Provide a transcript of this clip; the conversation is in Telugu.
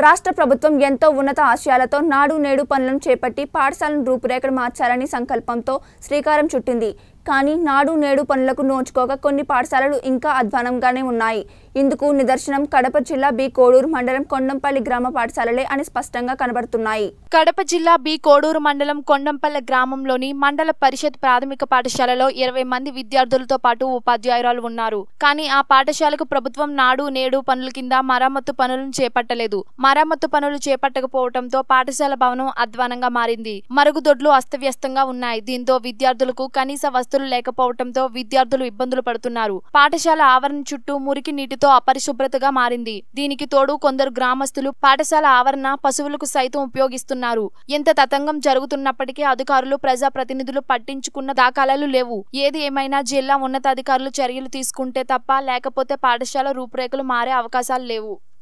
రాష్ట్ర ప్రభుత్వం ఎంతో ఉన్నత ఆశయాలతో నాడు నేడు పనులను చేపట్టి పాఠశాలను రూపురేఖలు మార్చాలని సంకల్పంతో శ్రీకారం చుట్టింది కానీ నాడు నేడు పనులకు నోచుకోక కొన్ని పాఠశాలలు ఇంకా అధ్వానంగానే ఉన్నాయి ఇందుకు నిదర్శనం కడప జిల్లా బి కోడూరు మండలం కొండంపల్లి గ్రామ పాఠశాలలే అని స్పష్టంగా కనబడుతున్నాయి కడప జిల్లా బి కోడూరు మండలం కొండంపల్లె గ్రామంలోని మండల పరిషత్ ప్రాథమిక పాఠశాలలో ఇరవై మంది విద్యార్థులతో పాటు ఉపాధ్యాయురాలు ఉన్నారు కానీ ఆ పాఠశాలకు ప్రభుత్వం నాడు నేడు పనుల కింద మరమ్మతు పనులను చేపట్టలేదు మరమ్మతు పనులు చేపట్టకపోవడంతో పాఠశాల భవనం అధ్వానంగా మారింది మరుగుదొడ్లు అస్తవ్యస్తంగా ఉన్నాయి దీంతో విద్యార్థులకు కనీస వస్తువులు లేకపోవడంతో విద్యార్థులు ఇబ్బందులు పడుతున్నారు పాఠశాల ఆవరణ చుట్టూ మురికి నీటితో అపరిశుభ్రతగా మారింది దీనికి తోడు కొందరు గ్రామస్తులు పాఠశాల ఆవరణ పశువులకు సైతం ఉపయోగిస్తున్నారు ఎంత తతంగం జరుగుతున్నప్పటికీ అధికారులు ప్రజాప్రతినిధులు పట్టించుకున్న దాఖలాలు లేవు ఏది ఏమైనా జిల్లా ఉన్నతాధికారులు చర్యలు తీసుకుంటే తప్ప లేకపోతే పాఠశాల రూపురేఖలు మారే అవకాశాలు లేవు